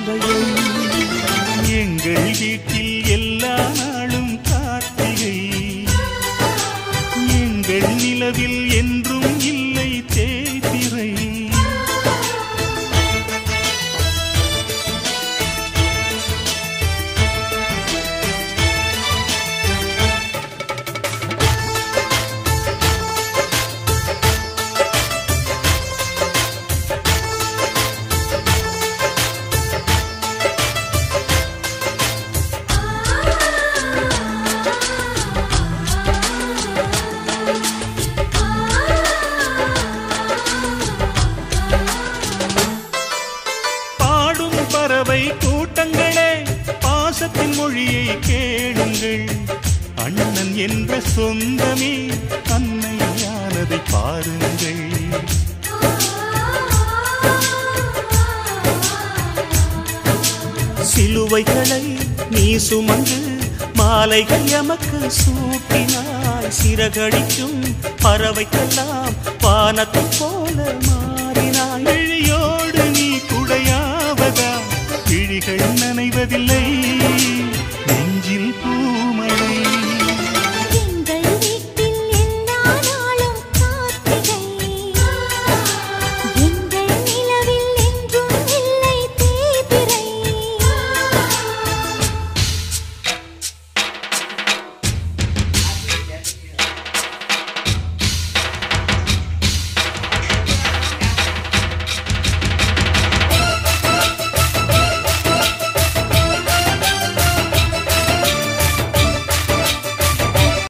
மாலையை எங்கள் வீட்டில் எல்லா நாளும் கார்த்திகை எங்கள் நிலவில் என்றும் இல்லை தேய்திரை பாடும் பறவை கூட்டங்களே பாசத்தின் மொழியை கேளுங்கள் அண்ணன் என்ற சொந்தமே அன்னையானதை பாருங்கள் சிலுவைகளை நீ சுமந்து மாலைகள் எமக்கு சூட்டினாய் சிறகடிக்கும் பறவைக்கெல்லாம் வானத்தை போல மாறினாய் விழியோடு நீ குடையாவதா விழிகள் நனைவதில்லை